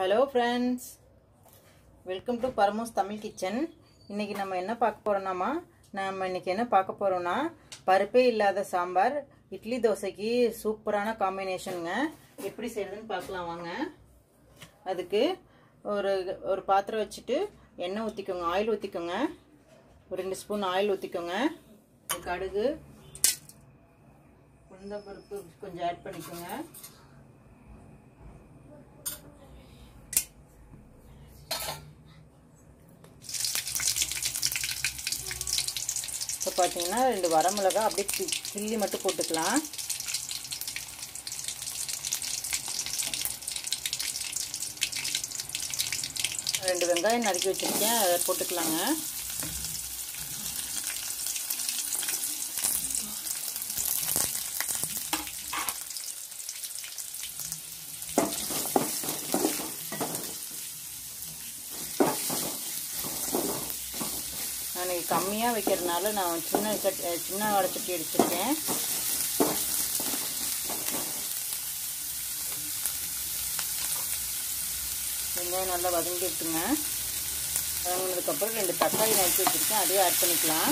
hello friends welcome to Paramos Tamil kitchen இன்றைக்கி நம்ம என்ன பார்க்க போகிறோம்னாமா நம்ம இன்றைக்கி என்ன பார்க்க போகிறோம்னா பருப்பே இல்லாத சாம்பார் இட்லி தோசைக்கு சூப்பரான காம்பினேஷனுங்க எப்படி செய்யறதுன்னு பார்க்கலாம் வாங்க அதுக்கு ஒரு ஒரு பாத்திரம் வச்சுட்டு எண்ணெய் ஊற்றிக்கோங்க ஆயில் ஊற்றிக்கோங்க ஒரு ரெண்டு ஸ்பூன் ஆயில் ஊற்றிக்கோங்க கடுகு உளுந்தம்பருப்பு கொஞ்சம் ஆட் பண்ணிக்கோங்க இப்போ பார்த்தீங்கன்னா ரெண்டு வரமிளகா அப்படியே கி கிள்ளி மட்டும் போட்டுக்கலாம் ரெண்டு வெங்காயம் நறுக்கி வச்சுருக்கேன் அதை போட்டுக்கலாங்க நான் கம்மியாக வைக்கிறதுனால நான் சின்ன சட் சின்ன வடச்சட்டி அடிச்சிருக்கேன் வெங்காயம் நல்லா வதங்கிட்டுங்க வதங்கினதுக்கப்புறம் ரெண்டு தக்காளி நறுக்கி வச்சுருக்கேன் அதையும் ஆட் பண்ணிக்கலாம்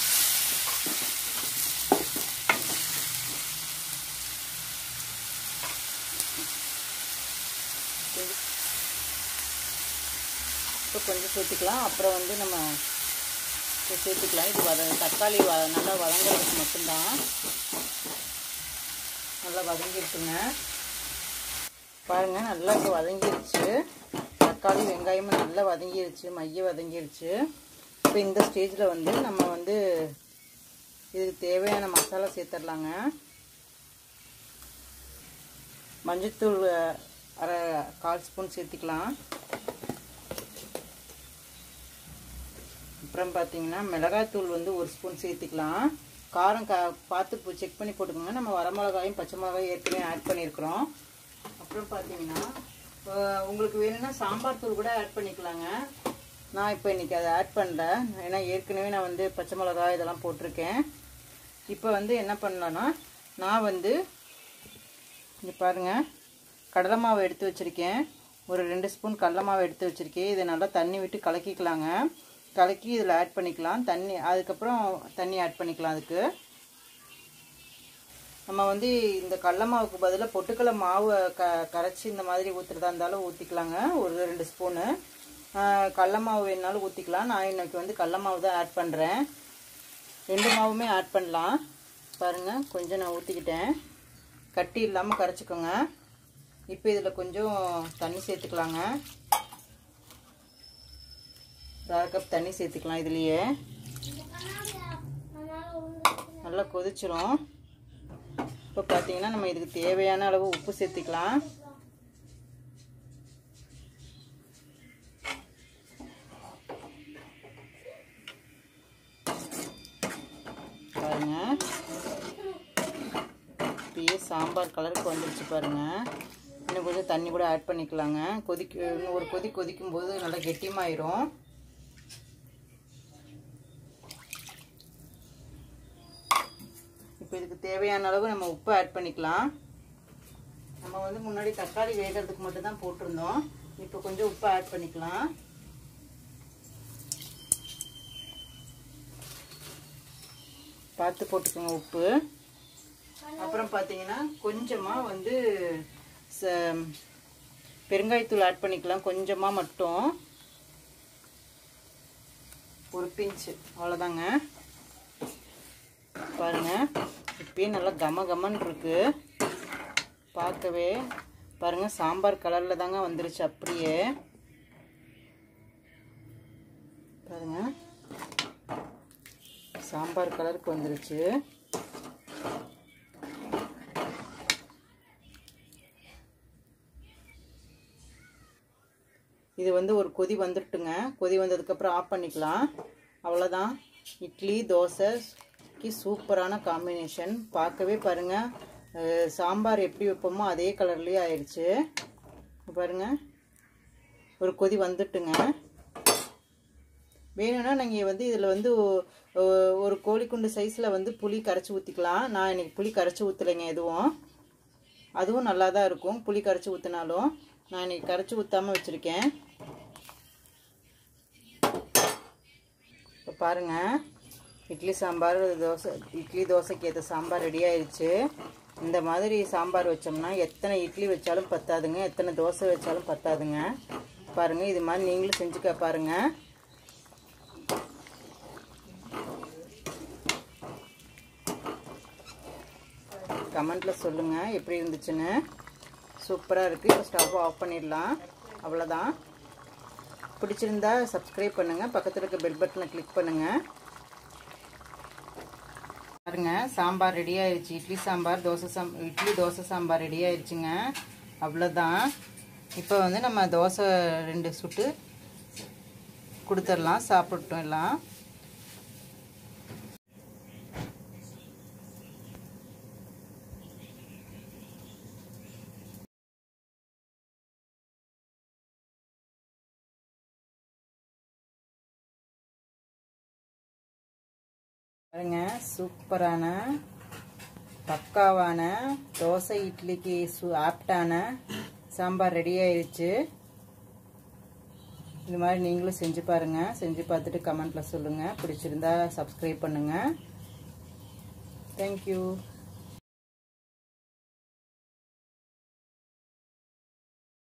இப்போ கொஞ்சம் சேர்த்துக்கலாம் அப்புறம் வந்து நம்ம சேர்த்துக்கலாம் இது வத தக்காளி வ நல்லா வதங்குறதுக்கு மட்டும்தான் நல்லா வதங்கிடுச்சுங்க பாருங்கள் நல்லா இப்போ வதங்கிருச்சு தக்காளி வெங்காயமும் நல்லா வதங்கிருச்சு மைய வதங்கிருச்சு இப்போ இந்த ஸ்டேஜில் வந்து நம்ம வந்து இதுக்கு தேவையான மசாலா சேர்த்துடலாங்க மஞ்சத்தூள் அரை கால் ஸ்பூன் சேர்த்துக்கலாம் அப்புறம் பார்த்தீங்கன்னா மிளகாய்த்தூள் வந்து ஒரு ஸ்பூன் சேர்த்துக்கலாம் காரம் கா பார்த்து செக் பண்ணி போட்டுக்கோங்க நம்ம வரமிளகாயும் பச்சை மிளகாயும் ஏற்கனவே ஆட் பண்ணியிருக்கிறோம் அப்புறம் பார்த்தீங்கன்னா உங்களுக்கு வேணும்னா சாம்பார் தூள் கூட ஆட் பண்ணிக்கலாங்க நான் இப்போ இன்றைக்கி அதை ஆட் பண்ணேன் ஏன்னா ஏற்கனவே நான் வந்து பச்சை மிளகாய் இதெல்லாம் போட்டிருக்கேன் இப்போ வந்து என்ன பண்ணலான்னா நான் வந்து இங்கே பாருங்கள் கடலை மாவு எடுத்து வச்சுருக்கேன் ஒரு ரெண்டு ஸ்பூன் கடலை மாவு எடுத்து வச்சுருக்கேன் இதை நல்லா தண்ணி விட்டு கலக்கிக்கலாங்க கலக்கி இதில் ஆட் பண்ணிக்கலாம் தண்ணி அதுக்கப்புறம் தண்ணி ஆட் பண்ணிக்கலாம் அதுக்கு நம்ம வந்து இந்த கடல மாவுக்கு பதிலாக பொட்டுக்கடலை மாவு க கரைச்சி இந்த மாதிரி ஊற்றுறதா இருந்தாலும் ஊற்றிக்கலாங்க ஒரு ரெண்டு ஸ்பூனு கடல மாவு வேணுனாலும் ஊற்றிக்கலாம் நான் இன்னைக்கு வந்து கடல மாவு தான் ஆட் பண்ணுறேன் ரெண்டு மாவுமே ஆட் பண்ணலாம் பாருங்கள் கொஞ்சம் நான் ஊற்றிக்கிட்டேன் கட்டி இல்லாமல் கரைச்சிக்கோங்க இப்போ இதில் கொஞ்சம் தண்ணி சேர்த்துக்கலாங்க அரை கப் தண்ணி சேர்த்துக்கலாம் இதுலேயே நல்லா கொதிச்சிரும் இப்போ பார்த்தீங்கன்னா நம்ம இதுக்கு தேவையான அளவு உப்பு சேர்த்துக்கலாம் பாருங்க இப்பயே சாம்பார் கலருக்கு வந்துருச்சு பாருங்க இன்னும் கொஞ்சம் தண்ணி கூட ஆட் பண்ணிக்கலாங்க கொதிக்க இன்னும் ஒரு கொதி கொதிக்கும் போது நல்லா கெட்டியமாயிரும் இப்போ இதுக்கு தேவையான அளவு நம்ம உப்பு ஆட் பண்ணிக்கலாம் நம்ம வந்து முன்னாடி தக்காளி வேகிறதுக்கு மட்டும் தான் போட்டிருந்தோம் இப்போ கொஞ்சம் உப்பு ஆட் பண்ணிக்கலாம் பார்த்து போட்டுக்கோங்க உப்பு அப்புறம் பார்த்தீங்கன்னா கொஞ்சமாக வந்து பெருங்காயத்தூள் ஆட் பண்ணிக்கலாம் கொஞ்சமாக மட்டும் ஒரு பிஞ்சு அவ்வளோதாங்க பாருங்க இப்பயே நல்லா கம கமன் இருக்கு பார்க்கவே பாருங்க சாம்பார் கலரில் தாங்க வந்துருச்சு அப்படியே பாருங்க சாம்பார் கலருக்கு வந்துருச்சு இது வந்து ஒரு கொதி வந்துட்டுங்க கொதி வந்ததுக்கப்புறம் ஆஃப் பண்ணிக்கலாம் அவ்வளோதான் இட்லி தோசை கி சூப்பரான காம்பினேஷன் பார்க்கவே பாருங்கள் சாம்பார் எப்படி வைப்போமோ அதே கலர்லேயே ஆயிடுச்சு பாருங்கள் ஒரு கொதி வந்துட்டுங்க வேணும்னா நீங்கள் வந்து இதில் வந்து ஒரு கோழிக்குண்டு சைஸில் வந்து புளி கரைச்சி ஊற்றிக்கலாம் நான் இன்றைக்கி புளி கரைச்சி ஊற்றலைங்க எதுவும் அதுவும் நல்லா தான் இருக்கும் புளி கரைச்சி ஊற்றினாலும் நான் இன்னைக்கு கரைச்சி ஊற்றாமல் வச்சுருக்கேன் இப்போ பாருங்கள் இட்லி சாம்பார் தோசை இட்லி தோசைக்கு ஏற்ற சாம்பார் ரெடி ஆயிடுச்சு இந்த மாதிரி சாம்பார் வச்சோம்னா எத்தனை இட்லி வச்சாலும் பத்தாதுங்க எத்தனை தோசை வச்சாலும் பத்தாதுங்க பாருங்கள் இது மாதிரி நீங்களும் செஞ்சுக்க பாருங்கள் கமெண்ட்டில் சொல்லுங்கள் எப்படி இருந்துச்சுன்னு சூப்பராக இருக்குது இப்போ ஸ்டவ் ஆஃப் பண்ணிடலாம் அவ்வளோதான் பிடிச்சிருந்தா சப்ஸ்கிரைப் பண்ணுங்கள் பக்கத்தில் இருக்க பெல் பட்டனை கிளிக் பண்ணுங்கள் பாருங்க சாம்பார் ரெடி ஆயிடுச்சு இட்லி சாம்பார் தோசை சாம் இட்லி தோசை சாம்பார் ரெடி ஆயிடுச்சுங்க அவ்வளோதான் இப்போ வந்து நம்ம தோசை ரெண்டு சுட்டு கொடுத்துடலாம் சாப்பிட்டோம் எல்லாம் பாருங்க சூப்பரான பக்காவான தோசை இட்லிக்கு சு ஆப்டான சாம்பார் ரெடி ஆயிடுச்சு இது மாதிரி நீங்களும் செஞ்சு பாருங்க செஞ்சு பார்த்துட்டு கமெண்ட்ல சொல்லுங்க பிடிச்சிருந்தா சப்ஸ்கிரைப் பண்ணுங்க தேங்க்யூ